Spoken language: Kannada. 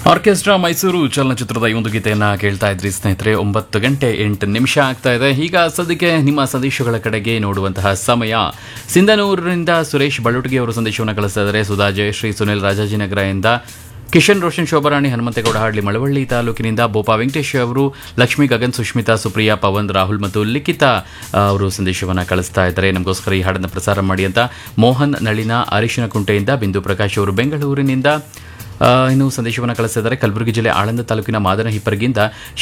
ಆರ್ಕೆಸ್ಟ್ರಾ ಮೈಸೂರು ಚಲನಚಿತ್ರದ ಈ ಒಂದು ಗೀತೆಯನ್ನ ಕೇಳ್ತಾ ಇದ್ರಿ ಸ್ನೇಹಿತರೆ ಒಂಬತ್ತು ಗಂಟೆ ಎಂಟು ನಿಮಿಷ ಆಗ್ತಾ ಇದೆ ಈಗ ಸದ್ಯಕ್ಕೆ ನಿಮ್ಮ ಸಂದೇಶಗಳ ಕಡೆಗೆ ನೋಡುವಂತಹ ಸಮಯ ಸಿಂಧನೂರಿನಿಂದ ಸುರೇಶ್ ಬಳುಟಗಿ ಅವರು ಸಂದೇಶವನ್ನು ಕಳಿಸ್ತಾ ಇದ್ದಾರೆ ಸುಧಾ ಜಯಶ್ರೀ ಸುನಿಲ್ ರಾಜಾಜಿನಗರದಿಂದ ಕಿಶನ್ ರೋಷನ್ ಶೋಭರಾಣಿ ಹನುಮಂತೇಗೌಡ ಹಾಡ್ಲಿ ಮಳವಳ್ಳಿ ತಾಲೂಕಿನಿಂದ ಬೋಪಾ ವೆಂಕಟೇಶ್ ಅವರು ಲಕ್ಷ್ಮೀ ಗಗನ್ ಸುಷ್ಮಿತಾ ಸುಪ್ರಿಯಾ ಪವನ್ ರಾಹುಲ್ ಮತ್ತು ಲಿಖಿತಾ ಆ, ಅವರು ಸಂದೇಶವನ್ನು ಕಳಿಸ್ತಾ ಇದ್ದಾರೆ ನಮಗೋಸ್ಕರ ಈ ಹಾಡನ್ನು ಪ್ರಸಾರ ಮಾಡಿ ಅಂತ ಮೋಹನ್ ನಳಿನ ಅರಿಶಿನ ಕುಂಟೆಯಿಂದ ಬಿಂದು ಪ್ರಕಾಶ್ ಅವರು ಬೆಂಗಳೂರಿನಿಂದ ಆ, ಇನ್ನು ಸಂದೇಶವನ್ನು ಕಳಿಸಿದ್ದಾರೆ ಕಲಬುರಗಿ ಜಿಲ್ಲೆ ಆಳಂದ ತಾಲೂಕಿನ ಮಾದನ ಹಿಪ್ಪರಗಿಂದ